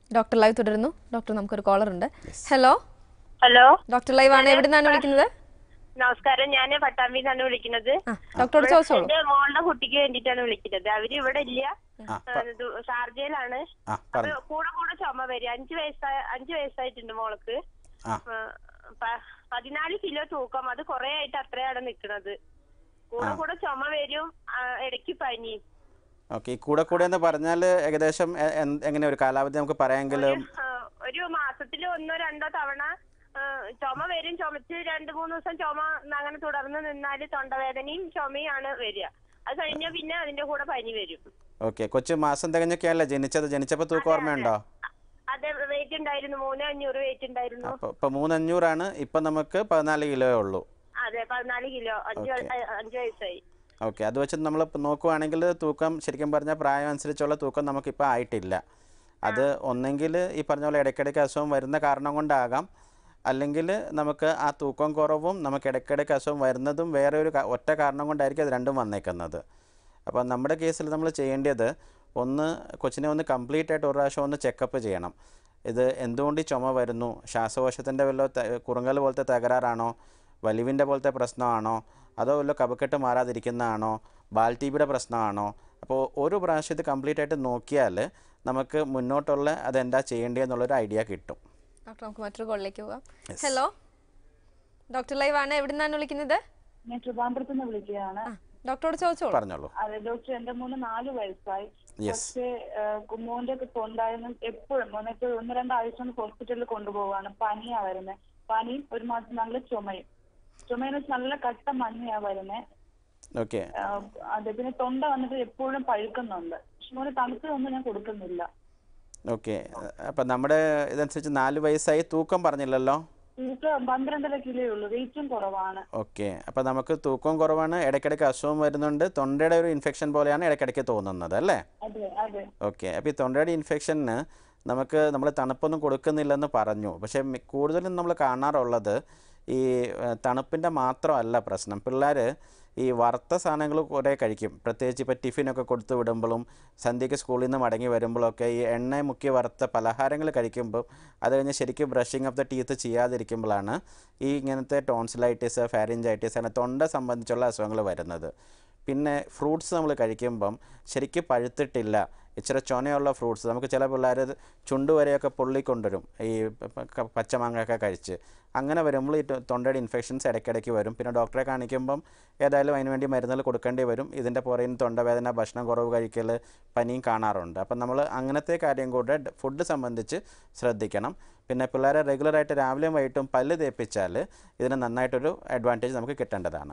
Doctor live തുടരുന്നു doctor നമുക്കൊരു caller ഉണ്ട് ഹലോ ഹലോ ഡോക്ടർ ലൈവ് ആണ് എവിടെ നിന്നാണ് വിളിക്കുന്നത് നമസ്കാരം ഞാൻ പട്ടാമ്പിന്നാണ് വിളിക്കുന്നത് ആ ഡോക്ടറോട് ചോദിച്ചോളൂ എന്റെ മോളുടെ കുട്ടിക്ക് വേണ്ടിയിട്ടാണ് വിളിക്കുന്നത് അവര് ഇവിടെ ഇല്ല ആ, ആ, ദു- ഷാർജയിലാണ് ആ അപ്പൊ പറഞ്ഞു കൂടെ കൂടെ ചുമ വരും അഞ്ചു വയസ്സായ അഞ്ചു വയസ്സായിട്ടുണ്ട് മോൾക്ക് ആ ആ, പ- പതിനാല് കിലോ തൂക്കം അത് കൊറേ ആയിട്ട് അത്രയാണ് നിക്കണത് കൂടെ കൂടെ ചുമ വരും ആ, ഇടയ്ക്ക് പനിയും ഓക്കെ ഈ കൂടെ കൂടെ എന്ന് പറഞ്ഞാൽ ഏകദേശം എ- എന്ത്- എങ്ങനെ ഒരു കാലാവധി നമുക്ക് പറയാമെങ്കിലും ആ, ഒരു മാസത്തിൽ ഒന്നോ രണ്ടോ തവണ ആ, ചുമ വരും ചുമച്ച് രണ്ട് മൂന്ന് ദിവസം ചുമ അങ്ങനെ തുടർന്ന് നിന്നാല് തൊണ്ടവേദനയും ചുമയാണ് വരിക അത് കഴിഞ്ഞാൽ പിന്നെ അതിന്റെ കൂടെ പനി വരും ഓക്കെ കൊച്ചു മാസം തികഞ്ഞൊക്കെയല്ലേ ജനിച്ചത് ജനിച്ചപ്പോൾ തൂക്കം ഓർമ്മയുണ്ടോ അതെ വെയിറ്റ് ഉണ്ടായിരുന്നു മൂന്ന് അഞ്ഞൂറ് വെയിറ്റ് ഉണ്ടായിരുന്നു അപ്പോൾ ഇപ്പോൾ മൂന്നഞ്ഞൂറാണ് ഇപ്പം നമുക്ക് പതിനാല് കിലോയേ ഉള്ളൂ അതെ പതിനാല് കിലോ അഞ്ച് വയ- Okay. അഞ്ച് വയസ്സായി ഓക്കെ അത് വെച്ച് നമ്മൾ നോക്കുവാണെങ്കിൽ തൂക്കം ശരിക്കും പറഞ്ഞാൽ പ്രായം അനുസരിച്ചുള്ള തൂക്കം നമുക്കിപ്പോൾ ആയിട്ടില്ല അത് ഒന്നെങ്കിൽ ഈ പറഞ്ഞ പോലെ ഇടയ്ക്കിടയ്ക്ക് അസുഖം വരുന്ന കാരണം കൊണ്ടാകാം അല്ലെങ്കിൽ നമുക്ക് ആ തൂക്കം കുറവും നമുക്ക് ഇടയ്ക്കിടയ്ക്ക് അസുഖം വരുന്നതും വേറെ ഒരു ക- ഒറ്റ കാരണം കൊണ്ടായിരിക്കും അത് രണ്ടും വന്നേക്കുന്നത് അപ്പോൾ നമ്മുടെ കേസിൽ നമ്മൾ ചെയ്യേണ്ടത് ഒന്ന് കൊച്ചിനെ ഒന്ന് കംപ്ലീറ്റ് ആയിട്ട് ഒരു പ്രാവശ്യം ഒന്ന് ചെക്കപ്പ് ചെയ്യണം ഇത് എന്തുകൊണ്ട് ഈ ചുമ വരുന്നു ശ്വാസകോശത്തിൻ്റെ വല്ല കുറുങ്ങൽ പോലത്തെ തകരാറാണോ വലിവിൻ്റെ പോലത്തെ പ്രശ്നമാണോ അതോ വല്ല കപക്കെട്ട് മാറാതിരിക്കുന്നതാണോ ബാൽ ടി ബിയുടെ പ്രശ്നമാണോ അപ്പോൾ ഒരു പ്രാവശ്യം ഇത് കംപ്ലീറ്റ് ആയിട്ട് നോക്കിയാൽ നമുക്ക് മുന്നോട്ടുള്ള അതെന്താ ചെയ്യേണ്ടതെന്നുള്ളൊരു ഐഡിയ കിട്ടും ഡോക്ടർ നമുക്ക് മറ്റൊരു കോളിലേക്ക് പോകാം ഹലോ ഡോക്ടർ ലൈവ് ആണ് എവിടെ നിന്നാണ് വിളിക്കുന്നത് ഞാൻ ട്രിവാൻഡ്രത്ത് നിന്ന് വിളിക്കുകയാണ് ആ ഡോക്ടറോട് ചോദിച്ചോളൂ പറഞ്ഞോളൂ അതെ ഡോക്ടർ എന്റെ മോന് നാല് വയസ്സായി യെസ് പക്ഷേ കുമ്മോന്റെ ഒക്കെ തൊണ്ടായിരുന്നു എപ്പോഴും എന്നിട്ട് ഒന്ന് രണ്ടാഴ്ച കൊണ്ട് ഹോസ്പിറ്റലിൽ കൊണ്ടുപോവാണ് പനിയാ വരുന്നത് പനിയും ഒരു മാസം നല്ല ചുമയും ചുമയെന്ന് വെച്ചാൽ നല്ല കട്ട മഞ്ഞയാ വരുന്നത് ഓക്കെ അതെ പിന്നെ തൊണ്ട വന്നിട്ട് എപ്പോഴും പഴുക്കുന്നുണ്ട് പക്ഷെ മോന് തണുത്തതൊന്നും ഞാൻ കൊടുക്കുന്നില്ല ഓക്കെ അപ്പം നമ്മുടെ ഇതനുസരിച്ച് നാല് വയസ്സായി തൂക്കം പറഞ്ഞില്ലല്ലോ തൂക്കം പന്ത്രണ്ടര കിലോ ഉള്ളൂ വെയിറ്റും കുറവാണ് ഓക്കെ അപ്പോൾ നമുക്ക് തൂക്കം കുറവാണ് ഇടയ്ക്കിടയ്ക്ക് അസുഖം വരുന്നുണ്ട് തൊണ്ടയുടെ ഒരു ഇൻഫെക്ഷൻ പോലെയാണ് ഇടയ്ക്കിടയ്ക്ക് തോന്നുന്നത് അല്ലേ അതെ അതെ ഓക്കെ അപ്പോൾ ഈ തൊണ്ടയുടെ ഇൻഫെക്ഷന് നമുക്ക് നമ്മൾ തണുപ്പൊന്നും കൊടുക്കുന്നില്ലെന്ന് പറഞ്ഞു പക്ഷേ മി- കൂടുതലും നമ്മൾ കാണാറുള്ളത് ഈ തണുപ്പിൻ്റെ മാത്രമല്ല പ്രശ്നം പിള്ളേർ ഈ വറുത്ത സാധനങ്ങൾ കുറേ കഴിക്കും പ്രത്യേകിച്ച് ഇപ്പോൾ ടിഫിനൊക്കെ കൊടുത്തു വിടുമ്പോഴും സന്ധ്യയ്ക്ക് സ്കൂളിൽ നിന്ന് മടങ്ങി വരുമ്പോഴൊക്കെ ഈ എണ്ണ മുക്കിയ വറുത്ത പലഹാരങ്ങൾ കഴിക്കുമ്പോൾ അത് കഴിഞ്ഞ് ശരിക്കും ബ്രഷിങ് ഓഫ് ദ ടീത്ത് ചെയ്യാതിരിക്കുമ്പോഴാണ് ഈ ഇങ്ങനത്തെ ടോൺസിലൈറ്റിസ് ഫാരിഞ്ചൈറ്റിസ് അങ്ങനെ തൊണ്ട സംബന്ധിച്ചുള്ള അസുഖങ്ങൾ വരുന്നത് പിന്നെ ഫ്രൂട്ട്സ് നമ്മൾ കഴിക്കുമ്പം ശരിക്കും പഴുത്തിട്ടില്ല ഇച്ചിരി ചൊനയുള്ള ഫ്രൂട്ട്സ് നമുക്ക് ചില പിള്ളേർ ചുണ്ട് വരെയൊക്കെ പൊള്ളിക്കൊണ്ടുവരും ഈ പ- പ- പച്ചമാങ്ങയൊക്കെ കഴിച്ച് അങ്ങനെ വരുമ്പോൾ ഈ തൊ- തൊണ്ടയുടെ ഇൻഫെക്ഷൻസ് ഇടയ്ക്കിടയ്ക്ക് വരും പിന്നെ ഡോക്ടറെ കാണിക്കുമ്പം ഏതായാലും അതിന് വേണ്ടി മരുന്നുകൾ കൊടുക്കേണ്ടി വരും ഇതിൻ്റെ പുറകിൽ തൊണ്ടവേദന ഭക്ഷണം കുറവ് കഴിക്കൽ പനിയും കാണാറുണ്ട് അപ്പം നമ്മൾ അങ്ങനത്തെ കാര്യം കൂടെ ഡ- ഫുഡ് സംബന്ധിച്ച് ശ്രദ്ധിക്കണം പിന്നെ പിള്ളേരെ റെഗുലറായിട്ട് രാവിലെയും വൈകിട്ടും പല്ല് തേപ്പിച്ചാൽ ഇതിന് നന്നായിട്ടൊരു അഡ്വാൻറ്റേജ് നമുക്ക് കിട്ടേണ്ടതാണ്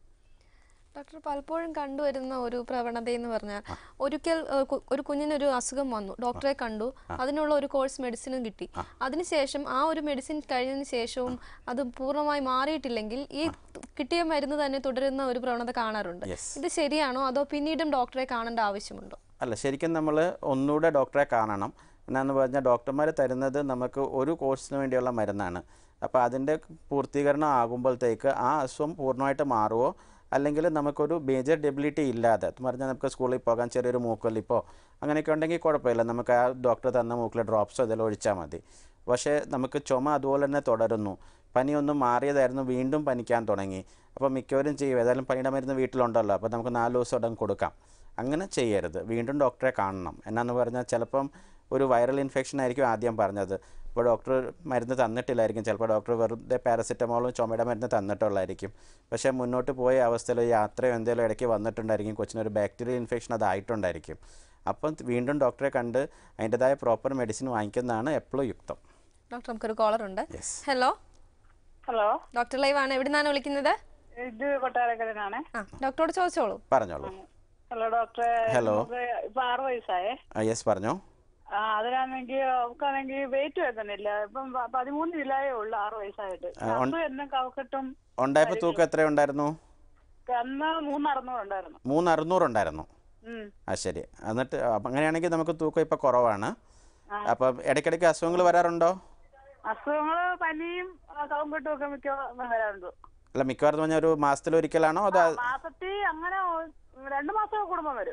ഡോക്ടർ പലപ്പോഴും കണ്ടുവരുന്ന ഒരു പ്രവണത എന്ന് പറഞ്ഞാൽ ഒരിക്കൽ ഏഹ്, കു- ഒരു കുഞ്ഞിനൊരു അസുഖം വന്നു ഡോക്ടറെ കണ്ടു അതിനുള്ള ഒരു കോഴ്സ് മെഡിസിനും കിട്ടി അതിനുശേഷം ആ ഒരു മെഡിസിൻ കഴിഞ്ഞതിന് ശേഷവും അത് പൂർണ്ണമായി മാറിയിട്ടില്ലെങ്കിൽ ഈ കിട്ടിയ മരുന്ന് തന്നെ തുടരുന്ന ഒരു പ്രവണത കാണാറുണ്ട് Yes. ഇത് ശരിയാണോ അതോ പിന്നീടും ഡോക്ടറെ കാണേണ്ട ആവശ്യമുണ്ടോ അല്ല ശരിക്കും നമ്മൾ ഒന്നുകൂടെ ഡോക്ടറെ കാണണം എന്നാന്ന് പറഞ്ഞാൽ ഡോക്ടർമാർ തരുന്നത് നമുക്ക് ഒരു കോഴ്സിന് വേണ്ടിയുള്ള മരുന്നാണ് അപ്പോൾ അതിൻ്റെ പൂർത്തീകരണം ആകുമ്പോഴത്തേക്ക് ആ അസുഖം പൂർണ്ണമായിട്ട് മാറുമോ അല്ലെങ്കിൽ നമുക്കൊരു മേജർ ഡെബിലിറ്റി ഇല്ലാതെ എന്ന് പറഞ്ഞാൽ നമുക്ക് സ്കൂളിൽ പോകാൻ ചെറിയൊരു മൂക്കൊല്ലിപ്പോ അങ്ങനെയൊക്കെ ഉണ്ടെങ്കിൽ കുഴപ്പമില്ല നമുക്ക് ആ ഡോക്ടർ തന്ന മൂക്കിൽ ഡ്രോപ്സോ ഇതെല്ലാം ഒഴിച്ചാൽ മതി പക്ഷേ നമുക്ക് ചുമ അതുപോലെ തന്നെ തുടരുന്നു പനിയൊന്നും മാറിയതായിരുന്നു വീണ്ടും പനിക്കാൻ തുടങ്ങി അപ്പോൾ മിക്കവരും ചെയ്യും ഏതായാലും പനിയുടെ മരുന്ന് വീട്ടിലുണ്ടല്ലോ അപ്പോൾ നമുക്ക് നാല് ദിവസം ഉടൻ കൊടുക്കാം അങ്ങനെ ചെയ്യരുത് വീണ്ടും ഡോക്ടറെ കാണണം എന്നാന്ന് പറഞ്ഞാൽ ചിലപ്പം ഒരു വൈറൽ ഇൻഫെക്ഷൻ ആയിരിക്കും ആദ്യം പറഞ്ഞത് അപ്പോൾ ഡോക്ടർ മരുന്ന് തന്നിട്ടില്ലായിരിക്കും ചിലപ്പോൾ ഡോക്ടർ വെറുതെ പാരസെറ്റമോളും ചുമയുടെ മരുന്ന് തന്നിട്ടുള്ളായിരിക്കും പക്ഷേ മുന്നോട്ട് പോയ അവസ്ഥയിൽ യാത്രയോ എന്തെങ്കിലും ഇടയ്ക്ക് വന്നിട്ടുണ്ടായിരിക്കും കൊച്ചിനൊരു ബാക്ടീരിയൽ ഇൻഫെക്ഷൻ അതായിട്ടുണ്ടായിരിക്കും അപ്പം വീണ്ടും ഡോക്ടറെ കണ്ട് അതിൻ്റെതായ പ്രോപ്പർ മെഡിസിൻ വാങ്ങിക്കുന്നതാണ് എപ്പോഴും യുക്തം ഡോക്ടർ നമുക്കൊരു കോളർ ഉണ്ട് yes hello hello doctor live ആണ് എവിടെ നിന്നാണ് വിളിക്കുന്നത് ഇത് കൊട്ടാരക്കരനാണ് ആ ഡോക്ടറോട് ചോദിച്ചോളൂ പറഞ്ഞോളൂ ഹലോ ഡോക്ടറെ ഹലോ. നമുക്ക് ഇപ്പൊ ആറ് വയസ്സായേ ആ യെസ് പറഞ്ഞോ ആ അതിനാണെങ്കിൽ അവക്കാണെങ്കിൽ വെയിറ്റ് വരുന്നില്ല ഇപ്പം പ- പതിമൂന്ന് കിലോയേ ഉള്ളു ആറ് വയസ്സായിട്ട് ആ, ഉൺ- അസുഖം എന്നെ കവക്കെട്ടും ഉണ്ടായപ്പോൾ തൂക്കം എത്ര ഉണ്ടായിരുന്നു അന്ന് മൂന്ന് അറുന്നൂറുണ്ടായിരുന്നു മൂന്ന് അറുന്നൂറുണ്ടായിരുന്നു ഉം. ആ ശരി എന്നിട്ട് അപ്പം അങ്ങനെയാണെങ്കിൽ നമുക്ക് തൂക്കം ഇപ്പോൾ കുറവാണ് അപ്പം ഇടയ്ക്കിടയ്ക്ക് അസുഖങ്ങൾ വരാറുണ്ടോ അസുഖങ്ങള് പനിയും കവക്കെട്ടും ഒക്കെ മിക്ക വരാറുണ്ട് അല്ല മിക്കവാറും പറഞ്ഞാൽ ഒരു മാസത്തിലൊരിക്കലാണോ അതോ മാസത്തിൽ അങ്ങനെ ഒ- രണ്ട് മാസം കൂടുമ്പോ വരും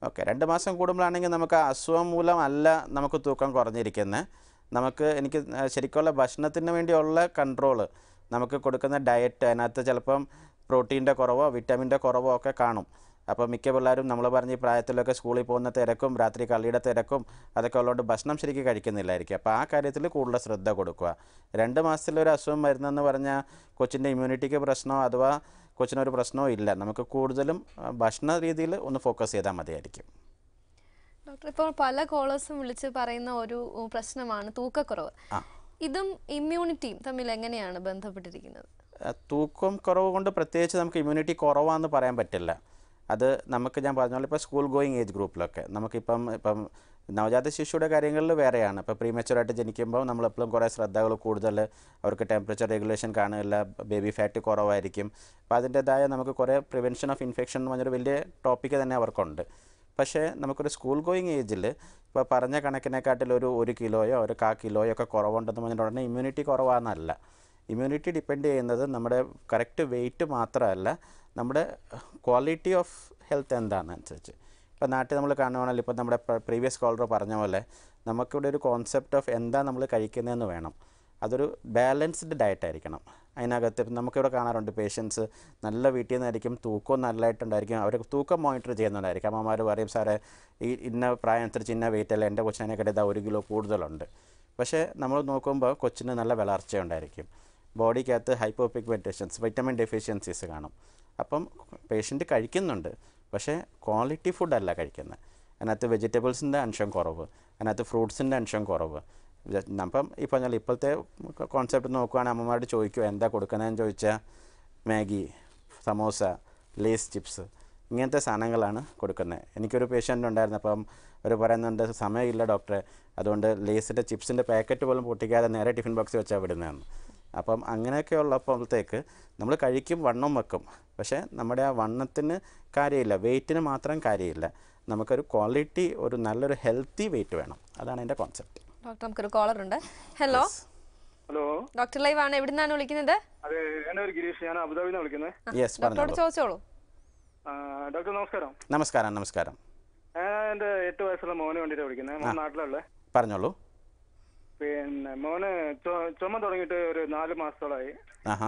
ഓക്കെ രണ്ട് മാസം കൂടുമ്പോഴാണെങ്കിൽ നമുക്ക് ആ അസുഖം മൂലമല്ല നമുക്ക് തൂക്കം കുറഞ്ഞിരിക്കുന്നത് നമുക്ക് എനിക്ക് ശരിക്കുള്ള ഭക്ഷണത്തിന് വേണ്ടിയുള്ള കൺട്രോള് നമുക്ക് കൊടുക്കുന്ന ഡയറ്റ് അതിനകത്ത് ചിലപ്പം പ്രോട്ടീൻ്റെ കുറവോ വിറ്റാമിൻ്റെ കുറവോ ഒക്കെ കാണും അപ്പോൾ മിക്ക പിള്ളേരും നമ്മൾ പറഞ്ഞ ഈ പ്രായത്തിലൊക്കെ സ്കൂളിൽ പോകുന്ന തിരക്കും രാത്രി കളിയുടെ തിരക്കും അതൊക്കെ ഉള്ളതുകൊണ്ട് ഭക്ഷണം ശരിക്കും കഴിക്കുന്നില്ലായിരിക്കും അപ്പോൾ ആ കാര്യത്തിൽ കൂടുതൽ ശ്രദ്ധ കൊടുക്കുക രണ്ട് മാസത്തിലൊരു അസുഖം വരുന്നെന്ന് പറഞ്ഞാൽ കൊച്ചിൻ്റെ ഇമ്മ്യൂണിറ്റിക്ക് പ്രശ്നമോ അഥവാ കൊച്ചിനൊരു പ്രശ്നമോ ഇല്ല നമുക്ക് കൂടുതലും ആ, ഭക്ഷണ രീതിയിൽ ഒന്ന് ഫോക്കസ് ചെയ്താൽ മതിയായിരിക്കും ഡോക്ടർ ഇപ്പോൾ പല കോളേഴ്സും വിളിച്ച് പറയുന്ന ഒരു ഉം, പ്രശ്നമാണ് തൂക്കക്കുറവ് ആ. ഇതും ഇമ്മ്യൂണിറ്റിയും തമ്മിൽ എങ്ങനെയാണ് ബന്ധപ്പെട്ടിരിക്കുന്നത് ആ, തൂക്കം കുറവ് കൊണ്ട് പ്രത്യേകിച്ച് നമുക്ക് ഇമ്മ്യൂണിറ്റി കുറവാണെന്ന് പറയാൻ പറ്റില്ല അത് നമുക്ക് ഞാൻ പറഞ്ഞ പോലെ ഇപ്പോൾ സ്കൂൾ ഗോയിങ് ഏജ് ഗ്രൂപ്പിലൊക്കെ നമുക്കിപ്പം ഇപ്പം നവജാത ശിശുയുടെ കാര്യങ്ങളിൽ വേറെയാണ് ഇപ്പോൾ പ്രീമച്ചുറായിട്ട് ജനിക്കുമ്പോൾ നമ്മളെപ്പോഴും കുറേ ശ്രദ്ധകൾ കൂടുതൽ അവർക്ക് ടെമ്പറേച്ചർ റെഗുലേഷൻ കാണില്ല ബേബി ഫാറ്റ് കുറവായിരിക്കും അപ്പോൾ അതിൻ്റെതായ നമുക്ക് കുറേ പ്രിവെൻഷൻ ഓഫ് ഇൻഫെക്ഷൻ എന്ന് പറഞ്ഞൊരു വലിയ ടോപ്പിക്ക് തന്നെ അവർക്കുണ്ട് പക്ഷേ നമുക്കൊരു സ്കൂൾ ഗോയിങ് ഏജിൽ ഇപ്പോൾ പറഞ്ഞ കണക്കിനെക്കാട്ടിൽ ഒരു ഒരു കിലോയോ ഒരു കാ കിലോയോ ഒക്കെ കുറവുണ്ടെന്ന് പറഞ്ഞിട്ട് ഉടനെ ഇമ്മ്യൂണിറ്റി കുറവാണെന്നല്ല ഇമ്മ്യൂണിറ്റി ഡിപ്പെൻഡ് ചെയ്യുന്നത് നമ്മുടെ കറക്റ്റ് വെയിറ്റ് മാത്രമല്ല നമ്മുടെ ക്വാളിറ്റി ഓഫ് ഹെൽത്ത് എന്താണെന്നനുസരിച്ച് ഇപ്പോൾ നാട്ടിൽ നമ്മൾ കാണുവാണെങ്കിൽ ഇപ്പോൾ നമ്മുടെ പ്രീവിയസ് കോളർ പറഞ്ഞ പോലെ നമുക്കിവിടെ ഒരു കോൺസെപ്റ്റ് ഓഫ് എന്താ നമ്മൾ കഴിക്കുന്നതെന്ന് വേണം അതൊരു ബാലൻസ്ഡ് ഡയറ്റ് ആയിരിക്കണം അതിനകത്ത് ഇപ്പം നമുക്കിവിടെ കാണാറുണ്ട് പേഷ്യൻസ് നല്ല വീട്ടിൽ നിന്നായിരിക്കും തൂക്കം നല്ലതായിട്ടുണ്ടായിരിക്കും അവർ തൂക്കം മോണിറ്റർ ചെയ്യുന്നുണ്ടായിരിക്കും അമ്മമാർ പറയും സാറേ ഈ ഇന്ന പ്രായം അനുസരിച്ച് ഇന്ന വെയിറ്റ് അല്ല എൻ്റെ കൊച്ചിനെ ഇതാ ഒരു കിലോ കൂടുതലുണ്ട് പക്ഷേ നമ്മൾ നോക്കുമ്പോൾ കൊച്ചിന് നല്ല വളർച്ച ഉണ്ടായിരിക്കും ബോഡിക്കകത്ത് ഹൈപ്പോ പിഗ്മെൻറ്റേഷൻസ് വൈറ്റമിൻ ഡെഫിഷ്യൻസീസ് കാണും അപ്പം പേഷ്യൻ്റ് കഴിക്കുന്നുണ്ട് പക്ഷേ ക്വാളിറ്റി ഫുഡല്ല കഴിക്കുന്നത് അതിനകത്ത് വെജിറ്റബിൾസിൻ്റെ അംശം കുറവ് അതിനകത്ത് ഫ്രൂട്ട്സിൻ്റെ അംശം കുറവ് ഇത് അപ്പം ഈ പറഞ്ഞാൽ ഇപ്പോഴത്തെ കോൺസെപ്റ്റ് നോക്കുവാണെങ്കിൽ അമ്മമാരോട് ചോദിക്കുക എന്താ കൊടുക്കുന്നതെന്ന് ചോദിച്ചാൽ മാഗി സമോസ ലേസ് ചിപ്സ് ഇങ്ങനത്തെ സാധനങ്ങളാണ് കൊടുക്കുന്നത് എനിക്കൊരു പേഷ്യൻ്റ് ഉണ്ടായിരുന്നു അപ്പം അവർ പറയുന്നുണ്ട് സമയമില്ല ഡോക്ടറെ അതുകൊണ്ട് ലേസിൻ്റെ ചിപ്സിൻ്റെ പാക്കറ്റ് പോലും പൊട്ടിക്കാതെ നേരെ ടിഫിൻ ബോക്സ് വെച്ചാൽ വിടുന്നതെന്ന് അപ്പം അങ്ങനെയൊക്കെ ഉള്ളപ്പോഴത്തേക്ക് നമ്മൾ കഴിക്കും വണ്ണം വെക്കും പക്ഷേ നമ്മുടെ ആ വണ്ണത്തിന് കാര്യമില്ല വെയിറ്റിന് മാത്രം കാര്യമില്ല നമുക്കൊരു ക്വാളിറ്റി ഒരു നല്ലൊരു ഹെൽത്തി വെയിറ്റ് വേണം അതാണ് എൻ്റെ കോൺസെപ്റ്റ് ഡോക്ടർ നമുക്കൊരു കോളർ ഉണ്ട് ഹലോ ഹലോ ഡോക്ടർ ലൈവ് ആണ് എവിടുന്നാണ് വിളിക്കുന്നത് അതെ എൻ്റെ ഒരു ഗിരീഷ് ഞാൻ അബുദാബിയിൽ നിന്ന് വിളിക്കുന്നത് യെസ് ഡോക്ടറോട് പറഞ്ഞോളൂ ചോദിച്ചോളൂ ഡോക്ടർ നമസ്കാരം നമസ്കാരം നമസ്കാരം ഞാൻ എൻ്റെ എട്ട് വയസ്സുള്ള മോന് വേണ്ടിയിട്ട് വിളിക്കുന്നത് മോൻ നാട്ടിലുള്ള പറഞ്ഞോളൂ പിന്നെ മോന് ചു- ചുമ തുടങ്ങിയിട്ട് ഒരു നാല് മാസത്തോളമായി ആഹാ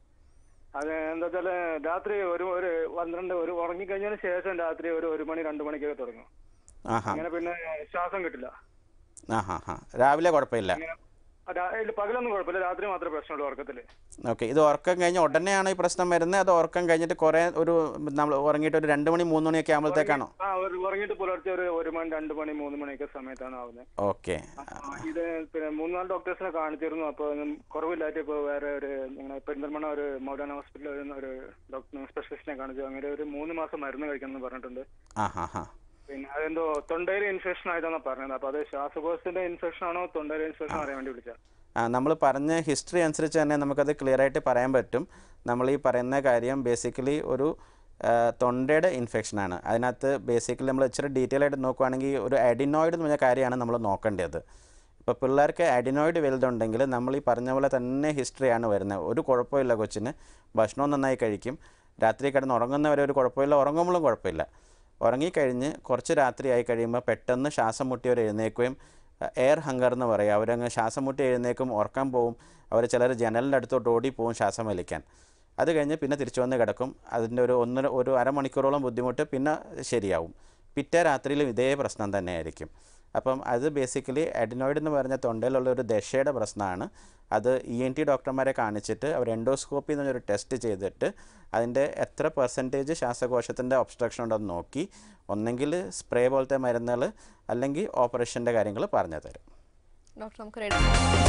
അത് എന്താ വെച്ചാൽ രാത്രി ഒരു ഒരു പന്ത്രണ്ട് ഒരു ഉറങ്ങിക്കഴിഞ്ഞതിന് ശേഷം രാത്രി ഒരു ഒരു മണി രണ്ട് മണിക്കൊക്കെ തുടങ്ങും ആഹാ അങ്ങനെ പിന്നെ ശ്വാസം കിട്ടില്ല ആഹാ ഹാ രാവിലെ കുഴപ്പമില്ല അങ്ങനെ ആ, രാ- ഇല്ല, പകലൊന്നും കുഴപ്പമില്ല രാത്രി മാത്രമേ പ്രശ്നമുള്ളൂ ഉറക്കത്തിൽ ഓക്കെ ഇത് ഉറക്കം കഴിഞ്ഞ് ഉടനെയാണോ ഈ പ്രശ്നം വരുന്നത് അത് ഉറക്കം കഴിഞ്ഞിട്ട് കുറേ ഒരു നമ്മൾ ഉറങ്ങിയിട്ട് ഒരു രണ്ട് മണി മൂന്ന് മണിയൊക്കെ ആകുമ്പോഴത്തേക്കാണോ ആ ഒരു ഉറങ്ങിയിട്ട് പുലർച്ചെ ഒരു ഒരു മണി രണ്ട് മണി മൂന്ന് മണിയൊക്കെ സമയത്താണ് ആവുന്നത് ഓക്കെ ആ, ഇത് പിന്നെ മൂന്നാല് ഡോക്ടേഴ്സിനെ കാണിച്ചിരുന്നു അപ്പോൾ ഒന്നും കുറവില്ലായിട്ട് ഇപ്പോൾ വേറെ ഒരു ഇങ്ങനെ പെരിന്തൽമണ്ണ ഒരു മൗലാന ഹോസ്പിറ്റലിൽ ഒരു ഒരു ഡോക്ടർ സ്പെഷ്യലിസ്റ്റിനെ കാണിച്ചു അങ്ങനെ ഒരു മൂന്ന് മാസം മരുന്ന് കഴിക്കണം എന്ന് പറഞ്ഞിട്ടുണ്ട് ആ ഹാ ഹാ പിന്നെ അതെന്തോ തൊണ്ടയിൽ ഇൻഫെക്ഷൻ ആയിട്ടാണ് പറഞ്ഞത് അപ്പോൾ അത് ശ്വാസകോശത്തിന്റെ ഇൻഫെക്ഷൻ ആണോ തൊണ്ടയിൽ ഇൻഫെക്ഷൻ അറിയാൻ വേണ്ടി വിളിച്ചത് നമ്മൾ പറഞ്ഞ ഹിസ്റ്ററി അനുസരിച്ച് തന്നെ നമുക്കത് ക്ലിയർ ആയിട്ട് പറയാൻ പറ്റും നമ്മൾ ഈ പറയുന്ന കാര്യം ബേസിക്കലി ഒരു ആ, തൊണ്ടയുടെ ഇൻഫെക്ഷനാണ് അതിനകത്ത് ബേസിക്കലി നമ്മൾ ഇച്ചിരി ഡീറ്റെയിൽ ആയിട്ട് നോക്കുവാണെങ്കിൽ ഒരു അഡിനോയിഡ് എന്ന് പറഞ്ഞ കാര്യമാണ് നമ്മൾ നോക്കേണ്ടത് ഇപ്പോൾ പിള്ളേർക്ക് അഡിനോയിഡ് വലുതുണ്ടെങ്കിൽ നമ്മൾ ഈ പറഞ്ഞ പോലെ തന്നെ ഹിസ്റ്ററിയാണ് വരുന്നത് ഒരു കുഴപ്പമില്ല കൊച്ചിന് ഭക്ഷണം നന്നായി കഴിക്കും രാത്രി കിടന്ന് ഉറങ്ങുന്നവരെ ഒരു കുഴപ്പമില്ല ഉറങ്ങുമ്പോഴും കുഴപ്പമില്ല ഉറങ്ങിക്കഴിഞ്ഞ് കുറച്ച് രാത്രിയായി കഴിയുമ്പോൾ പെട്ടെന്ന് ശ്വാസം മുട്ടി അവർ എഴുന്നേൽക്കുകയും എയർ ഹങ്കർ എന്ന് പറയും അവരങ്ങ് ശ്വാസം മുട്ടി എഴുന്നേക്കും ഉറക്കം പോവും അവർ ചിലർ ജനലിൻ്റെ അടുത്തോട്ട് ഓടി പോവും ശ്വാസം വലിക്കാൻ അത് കഴിഞ്ഞ് പിന്നെ തിരിച്ചു വന്ന് കിടക്കും അതിൻ്റെ ഒരു ഒന്നര ഒരു അരമണിക്കൂറോളം ബുദ്ധിമുട്ട് പിന്നെ ശരിയാവും പിറ്റേ രാത്രിയിലും ഇതേ പ്രശ്നം തന്നെയായിരിക്കും അപ്പം അത് ബേസിക്കലി അഡിനോയിഡ് എന്ന് പറഞ്ഞ തൊണ്ടയിലുള്ള ഒരു ദശയുടെ പ്രശ്നമാണ് അത് ഇ എൻ ടി ഡോക്ടർമാരെ കാണിച്ചിട്ട് അവർ എൻഡോസ്കോപ്പി എന്ന് പറഞ്ഞൊരു ടെസ്റ്റ് ചെയ്തിട്ട് അതിൻ്റെ എത്ര പെർസെൻറ്റേജ് ശ്വാസകോശത്തിൻ്റെ ഒബ്സ്ട്രക്ഷൻ ഉണ്ടെന്ന് നോക്കി ഒന്നെങ്കിൽ സ്പ്രേ പോലത്തെ മരുന്നുകൾ അല്ലെങ്കിൽ ഓപ്പറേഷൻ്റെ കാര്യങ്ങൾ പറഞ്ഞു തരും ഡോക്ടർ നമുക്ക് റെഡി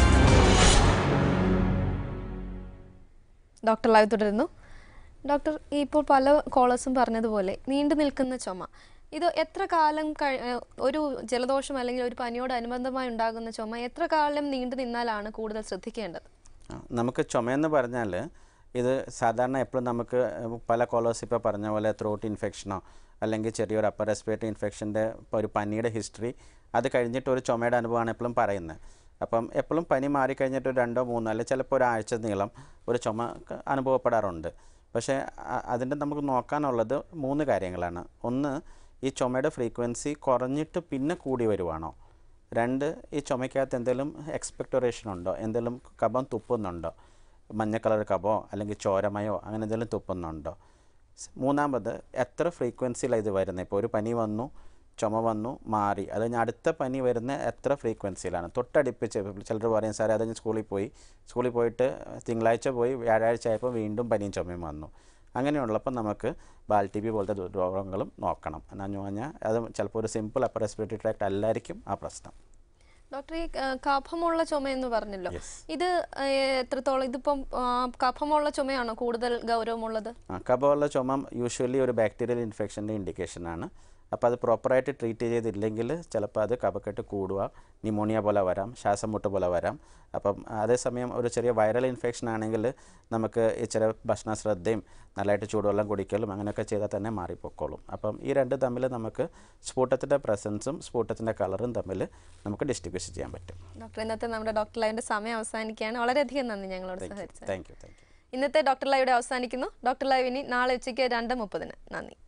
ഡോക്ടർ ലൈവ് തുടരുന്നു ഡോക്ടർ ഈ ഇപ്പോൾ പല കോളേഴ്സും പറഞ്ഞതുപോലെ നീണ്ടു നിൽക്കുന്ന ചുമ ഇത് എത്ര കാലം കഴി ഏഹ് ഒരു ജലദോഷം അല്ലെങ്കിൽ ഒരു പനിയോട് അനുബന്ധമായി ഉണ്ടാകുന്ന ചുമ എത്ര കാലം നീണ്ടു നിന്നാലാണ് കൂടുതൽ ശ്രദ്ധിക്കേണ്ടത് ആ, നമുക്ക് ചുമയെന്ന് പറഞ്ഞാൽ ഇത് സാധാരണ എപ്പോഴും നമുക്ക് ഏഹ്, പല കോളേഴ്സ് ഇപ്പോൾ പറഞ്ഞ പോലെ ത്രോട്ട് ഇൻഫെക്ഷനോ അല്ലെങ്കിൽ ചെറിയൊരു അപ്പർ റെസ്പിറേറ്ററി ഇൻഫെക്ഷൻ്റെ ഒരു പനിയുടെ ഹിസ്റ്ററി അത് കഴിഞ്ഞിട്ട് ഒരു ചുമയുടെ അനുഭവമാണ് എപ്പോഴും പറയുന്നത് അപ്പം എപ്പോഴും പനി മാറിക്കഴിഞ്ഞിട്ട് ഒരു രണ്ടോ മൂന്നോ അല്ലെങ്കിൽ ചിലപ്പോൾ ഒരാഴ്ച നീളം ഒരു ചുമ ക- അനുഭവപ്പെടാറുണ്ട് പക്ഷേ അതിൻ്റെ നമുക്ക് നോക്കാനുള്ളത് മൂന്ന് കാര്യങ്ങളാണ് ഒന്ന് ഈ ചുമയുടെ ഫ്രീക്വൻസി കുറഞ്ഞിട്ട് പിന്നെ കൂടി വരുവാണോ രണ്ട് ഈ ചുമയ്ക്കകത്ത് എന്തെങ്കിലും എക്സ്പെക്ടറേഷൻ ഉണ്ടോ എന്തെങ്കിലും കഫം തുപ്പുന്നുണ്ടോ മഞ്ഞ കളർ കഫോ അല്ലെങ്കിൽ ചോരമയോ അങ്ങനെ എന്തെങ്കിലും തുപ്പുന്നുണ്ടോ സ് മൂന്നാമത് എത്ര ഫ്രീക്വൻസിയിലാണ് ഇത് വരുന്നത് ഇപ്പോൾ ഒരു പനി വന്നു ചുമ വന്നു മാറി അത് കഴിഞ്ഞ് അടുത്ത പനി വരുന്ന എത്ര ഫ്രീക്വൻസിയിലാണ് തൊട്ടടുപ്പിച്ച് ചിലർ പറയും സാറേ അത് ഞാൻ സ്കൂളിൽ പോയി സ്കൂളിൽ പോയിട്ട് തിങ്കളാഴ്ച പോയി വ്യാഴാഴ്ച ആയപ്പോൾ വീണ്ടും പനിയും ചുമയും വന്നു അങ്ങനെയുള്ളപ്പോൾ നമുക്ക് ബാൽ ടി ബി പോലത്തെ ദു- രോഗങ്ങളും നോക്കണം എന്നാന്ന് പറഞ്ഞാൽ അത് ചിലപ്പോൾ ഒരു സിമ്പിൾ അപ്പർ റെസ്പിറേറ്ററി ട്രാക്ട് അല്ലായിരിക്കും ആ പ്രശ്നം ഡോക്ടർ ഈ ആ, കഫമുള്ള ചുമ എന്ന് പറഞ്ഞല്ലോ Yes. ഇത് ആ, എത്രത്തോളം ഇതിപ്പം ആ, കഫമുള്ള ചുമയാണോ കൂടുതൽ ഗൗരവമുള്ളത് ആ കഫമുള്ള ചുമ യൂഷ്വലി ഒരു ബാക്ടീരിയൽ ഇൻഫെക്ഷൻ്റെ ഇൻഡിക്കേഷനാണ് അപ്പോൾ അത് പ്രോപ്പറായിട്ട് ട്രീറ്റ് ചെയ്തില്ലെങ്കിൽ ചിലപ്പോൾ അത് കഫക്കെട്ട് കൂടുക ന്യൂമോണിയ പോലെ വരാം ശ്വാസം മുട്ട് പോലെ വരാം അപ്പം അതേസമയം ഒരു ചെറിയ വൈറൽ ഇൻഫെക്ഷൻ ആണെങ്കിൽ നമുക്ക് ഈ ചെറിയ ഭക്ഷണ ശ്രദ്ധയും നല്ലതായിട്ട് ചൂടുവെള്ളം കുടിക്കലും അങ്ങനെയൊക്കെ ചെയ്താൽ തന്നെ മാറിപ്പോക്കോളും അപ്പം ഈ രണ്ട് തമ്മിൽ നമുക്ക് സ്ഫൂട്ടത്തിൻ്റെ പ്രസൻസും സ്ഫൂട്ടത്തിൻ്റെ കളറും തമ്മിൽ നമുക്ക് ഡിസ്റ്റിങ്വിഷ് ചെയ്യാൻ പറ്റും ഡോക്ടർ ഇന്നത്തെ നമ്മുടെ ഡോക്ടർ ലൈവിന്റെ സമയം അവസാനിക്കുകയാണ് വളരെയധികം നന്ദി ഞങ്ങളോട് സഹകരിച്ചത് താങ്ക് യു താങ്ക് യു ഇന്നത്തെ ഡോക്ടർ ലൈവിടെ അവസാനിക്കുന്നു ഡോക്ടർ ലൈവ് ഇനി നാളെ ഉച്ചയ്ക്ക് രണ്ട് മുപ്പതിന് നന്ദി